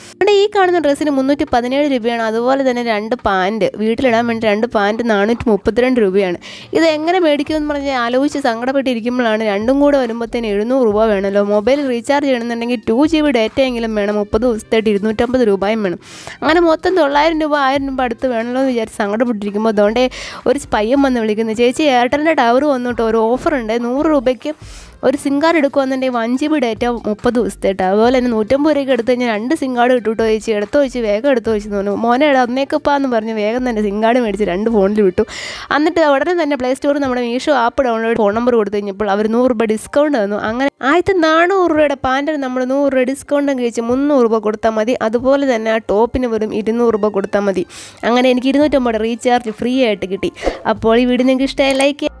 ഇവിടെ ഈ കാണുന്ന ഡ്രസ്സിന് മുന്നൂറ്റി പതിനേഴ് രൂപയാണ് അതുപോലെ തന്നെ രണ്ട് പാൻറ്റ് വീട്ടിലിടാൻ വേണ്ടി രണ്ട് പാൻറ്റ് നാനൂറ്റി മുപ്പത്തിരണ്ട് രൂപയാണ് ഇത് എങ്ങനെ മേടിക്കുമെന്ന് പറഞ്ഞ് ആലോചിച്ച് സങ്കടപ്പെട്ടിരിക്കുമ്പോഴാണ് രണ്ടും കൂടെ വരുമ്പോഴത്തേന് എഴുന്നൂറ് രൂപ വേണമല്ലോ മൊബൈൽ റീചാർജ് ചെയ്യണമെന്നുണ്ടെങ്കിൽ ടു ജി ബി ഡേറ്റയെങ്കിലും വേണം മുപ്പത് ദിവസത്തായിട്ട് ഇരുന്നൂറ്റമ്പത് രൂപയും വേണം അങ്ങനെ മൊത്തം തൊള്ളായിരം രൂപ ആയിരം രൂപ അടുത്ത് വേണമല്ലോ എന്ന് വിചാരിച്ച് സങ്കടപ്പെട്ടിരിക്കുമ്പോൾ അതുകൊണ്ടേ ഒരു പയ്യൻ വന്ന് വിളിക്കുന്നു ചേച്ചി എയർടെലിൻ്റെ ടവർ വന്നിട്ട് ഒരു ഓഫർ ഉണ്ട് നൂറ് രൂപയ്ക്ക് ഒരു സിം കാർഡ് എടുക്കുവാന്നുണ്ടെങ്കിൽ വൺ ജി ബി ഡേറ്റ മുപ്പത് ദിവസത്തേട്ട് അതുപോലെ തന്നെ നൂറ്റമ്പത് രൂപയ്ക്ക് എടുത്ത് കഴിഞ്ഞാൽ രണ്ട് സിം കാർഡ് കിട്ടുട്ടോ ചേച്ചി എടുത്തു വെച്ച് വേഗം എടുത്തു വെച്ച് തോന്നുന്നു മോനെ ഒന്നേക്കപ്പാന്ന് പറഞ്ഞ് വേഗം തന്നെ സിം കാർഡ് മേടിച്ച് രണ്ട് ഫോണിൽ വിട്ടു എന്നിട്ട് ഉടനെ തന്നെ പ്ലേ സ്റ്റോറിൽ നമ്മുടെ Meesho app download phone number കൊടുത്തു കഴിഞ്ഞപ്പോൾ അവർ നൂറ് രൂപ ഡിസ്കൗണ്ട് തന്നു അങ്ങനെ ആദ്യത്തെ നാനൂറ് രൂപയുടെ പാൻറ്റിന് നമ്മൾ നൂറ് രൂപ ഡിസ്കൗണ്ടും കഴിച്ച് മുന്നൂറ് രൂപ കൊടുത്താൽ മതി അതുപോലെ തന്നെ ആ ടോപ്പിന് വെറും ഇരുന്നൂറ് രൂപ കൊടുത്താൽ മതി അങ്ങനെ എനിക്ക് ഇരുന്നൂറ്റമ്പത് റീചാർജ് ഫ്രീ ആയിട്ട് കിട്ടി അപ്പോൾ ഈ വീഡിയോ നിങ്ങൾക്ക് ഇഷ്ടമായി ലൈക്ക്